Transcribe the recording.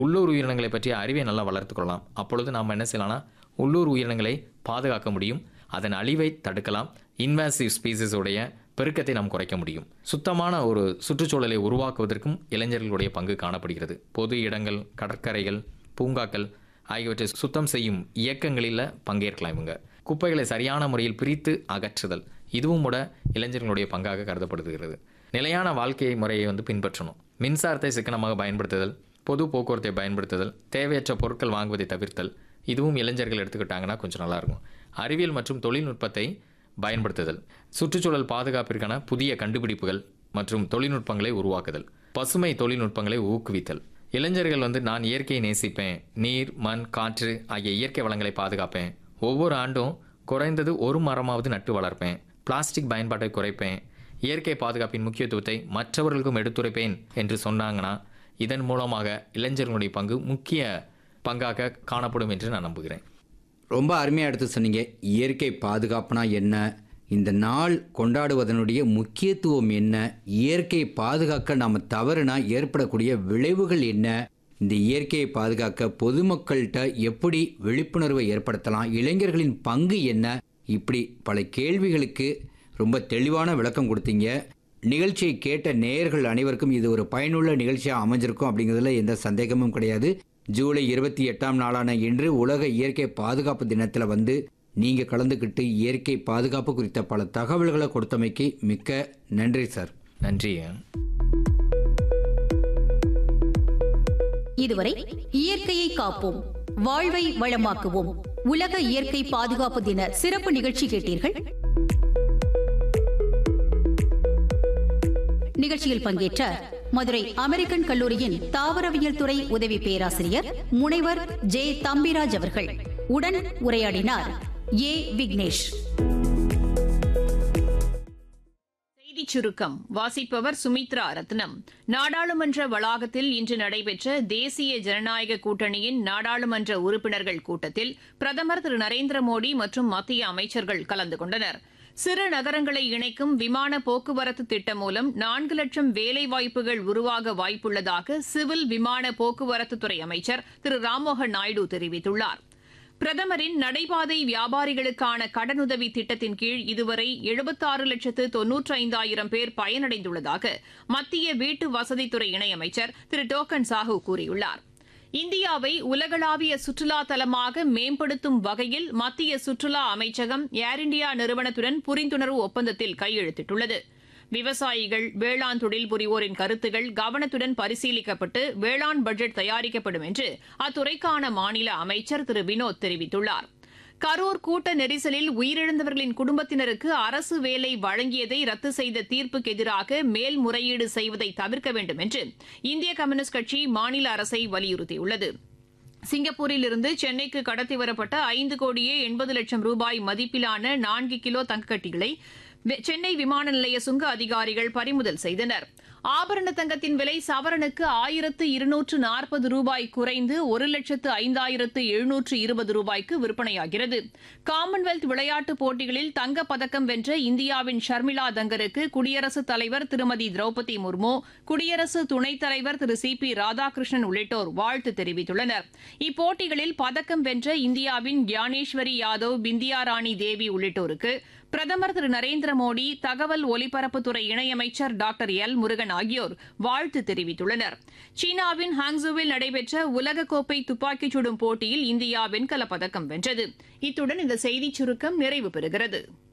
உள்ளூர் உயிரினங்களை பற்றிய அறிவை நல்லா வளர்த்துக்கொள்ளலாம் அப்பொழுது நாம் என்ன செய்யலாம்னா உள்ளூர் உயிரினங்களை பாதுகாக்க முடியும் அதன் அழிவை தடுக்கலாம் இன்வாசிவ் ஸ்பீசிஸ் உடைய பெருக்கத்தை நாம் குறைக்க முடியும் சுத்தமான ஒரு சுற்றுச்சூழலை உருவாக்குவதற்கும் இளைஞர்களுடைய பங்கு காணப்படுகிறது பொது இடங்கள் கடற்கரைகள் பூங்காக்கள் ஆகியவற்றை சுத்தம் செய்யும் இயக்கங்களில் பங்கேற்கலாம் இவங்க குப்பைகளை சரியான முறையில் பிரித்து அகற்றுதல் இதுவும் கூட இளைஞர்களுடைய பங்காக கருதப்படுகிறது நிலையான வாழ்க்கை முறையை வந்து பின்பற்றணும் மின்சாரத்தை சிக்கனமாக பயன்படுத்துதல் பொது போக்குவரத்தை பயன்படுத்துதல் தேவையற்ற பொருட்கள் வாங்குவதை தவிர்த்தல் இதுவும் இளைஞர்கள் எடுத்துக்கிட்டாங்கன்னா கொஞ்சம் நல்லாயிருக்கும் அறிவியல் மற்றும் தொழில்நுட்பத்தை பயன்படுத்துதல் சுற்றுச்சூழல் பாதுகாப்பிற்கான புதிய கண்டுபிடிப்புகள் மற்றும் தொழில்நுட்பங்களை உருவாக்குதல் பசுமை தொழில்நுட்பங்களை ஊக்குவித்தல் இளைஞர்கள் வந்து நான் இயற்கையை நேசிப்பேன் நீர் மண் காற்று ஆகிய இயற்கை வளங்களை பாதுகாப்பேன் ஒவ்வொரு ஆண்டும் குறைந்தது ஒரு மரமாவது நட்டு வளர்ப்பேன் பிளாஸ்டிக் பயன்பாட்டை குறைப்பேன் இயற்கை பாதுகாப்பின் முக்கியத்துவத்தை மற்றவர்களுக்கும் எடுத்துரைப்பேன் என்று சொன்னாங்கன்னா இதன் மூலமாக இளைஞர்களுடைய பங்கு முக்கிய பங்காக காணப்படும் என்று நான் நம்புகிறேன் ரொம்ப அருமையாக எடுத்து சொன்னீங்க இயற்கை பாதுகாப்புனா என்ன இந்த நாள் கொண்டாடுவதனுடைய முக்கியத்துவம் என்ன இயற்கையை பாதுகாக்க நாம் தவறுனா ஏற்படக்கூடிய விளைவுகள் என்ன இந்த இயற்கையை பாதுகாக்க பொதுமக்கள்கிட்ட எப்படி விழிப்புணர்வை ஏற்படுத்தலாம் இளைஞர்களின் பங்கு என்ன இப்படி பல கேள்விகளுக்கு ரொம்ப தெளிவான விளக்கம் கொடுத்தீங்க நிகழ்ச்சியை கேட்ட நேயர்கள் அனைவருக்கும் இது ஒரு பயனுள்ள நிகழ்ச்சியாக அமைஞ்சிருக்கும் அப்படிங்கிறதுல எந்த சந்தேகமும் கிடையாது ஜூலை இருபத்தி எட்டாம் நாளான இன்று உலக இயற்கை பாதுகாப்பு தினத்தில் வந்து நீங்கள் கலந்துக்கிட்டு இயற்கை பாதுகாப்பு குறித்த பல தகவல்களை கொடுத்தமைக்கு மிக்க நன்றி சார் நன்றி இதுவரை இயற்கையை காப்போம் வாழ்வை வளமாக்குவோம் உலக இயற்கை பாதுகாப்பு தின சிறப்பு நிகழ்ச்சி கேட்டீர்கள் நிகழ்ச்சியில் பங்கேற்ற மதுரை அமெரிக்கன் கல்லூரியின் தாவரவியல் துறை உதவி பேராசிரியர் முனைவர் ஜே தம்பிராஜ் அவர்கள் உடன் உரையாடினார் ஏ விக்னேஷ் செய்திச் சுருக்கம் வாசிப்பவர் சுமித்ரா ரத்னம் நாடாளுமன்ற வளாகத்தில் இன்று நடைபெற்ற தேசிய ஜனநாயக கூட்டணியின் நாடாளுமன்ற உறுப்பினர்கள் கூட்டத்தில் பிரதமர் திரு நரேந்திர மோடி மற்றும் மத்திய அமைச்சர்கள் கலந்து கொண்டனர் சிறு நகரங்களை இணைக்கும் விமான போக்குவரத்து திட்டம் மூலம் நான்கு லட்சம் வேலைவாய்ப்புகள் உருவாக வாய்ப்புள்ளதாக சிவில் விமான போக்குவரத்துத்துறை அமைச்சர் திரு ராம்மோகன் நாயுடு தெரிவித்துள்ளார் பிரதமரின் நடைபாதை வியாபாரிகளுக்கான கடனுதவி திட்டத்தின் கீழ் இதுவரை எழுபத்தாறு லட்சத்து தொன்னூற்றி ஐந்தாயிரம் பேர் பயனடைந்துள்ளதாக மத்திய வீட்டு வசதித்துறை இணையமைச்சர் திரு டோக்கன் சாஹூ கூறியுள்ளார் இந்தியாவை உலகளாவிய சுற்றுலா தலமாக மேம்படுத்தும் வகையில் மத்திய சுற்றுலா அமைச்சகம் ஏர் இண்டியா நிறுவனத்துடன் புரிந்துணர்வு ஒப்பந்தத்தில் கையெழுத்திட்டுள்ளது விவசாயிகள் வேளாண் தொழில் புரிவோரின் கருத்துகள் கவனத்துடன் பரிசீலிக்கப்பட்டு வேளாண் பட்ஜெட் தயாரிக்கப்படும் என்று அத்துறைக்கான மாநில அமைச்சர் திரு வினோத் தெரிவித்துள்ளார் கரூர் கூட்ட நெரிசலில் உயிரிழந்தவர்களின் குடும்பத்தினருக்கு அரசு வேலை வழங்கியதை ரத்து செய்த தீர்ப்புக்கு எதிராக மேல்முறையீடு செய்வதை தவிர்க்க வேண்டும் என்று இந்திய கம்யூனிஸ்ட் கட்சி மாநில அரசை வலியுறுத்தியுள்ளது சிங்கப்பூரில் இருந்து சென்னைக்கு கடத்தி வரப்பட்ட ஐந்து கோடியே எண்பது லட்சம் ரூபாய் மதிப்பிலான நான்கு கிலோ தங்கக்கட்டிகளை சென்னை விமான நிலைய சுங்க அதிகாரிகள் பறிமுதல் செய்தனர் ஆபரண தங்கத்தின் விலை சவரனுக்கு ஆயிரத்து இருநூற்று நாற்பது ரூபாய் குறைந்து ஒரு லட்சத்து ஐந்தாயிரத்து எழுநூற்று இருபது ரூபாய்க்கு விற்பனையாகிறது காமன்வெல்த் விளையாட்டுப் போட்டிகளில் தங்கப் பதக்கம் வென்ற இந்தியாவின் ஷர்மிளா தங்கருக்கு குடியரசுத் தலைவர் திருமதி திரௌபதி முர்மு குடியரசு துணைத் தலைவர் திரு சி பி ராதாகிருஷ்ணன் உள்ளிட்டோர் வாழ்த்து தெரிவித்துள்ளனர் இப்போட்டிகளில் பதக்கம் வென்ற இந்தியாவின் கியானேஸ்வரி யாதவ் பிந்தியா ராணி தேவி உள்ளிட்டோருக்கு பிரதமர் திரு நரேந்திர மோடி தகவல் ஒலிபரப்புத்துறை இணையமைச்சர் டாக்டர் எல் முருகன் ஆகியோர் வாழ்த்து தெரிவித்துள்ளனர் சீனாவின் ஹாங்ஸுவில் நடைபெற்ற உலகக்கோப்பை துப்பாக்கிச் சுடும் போட்டியில் இந்தியா வெண்கலப் பதக்கம் வென்றது இத்துடன் இந்த செய்திச் சுருக்கம் நிறைவு பெறுகிறது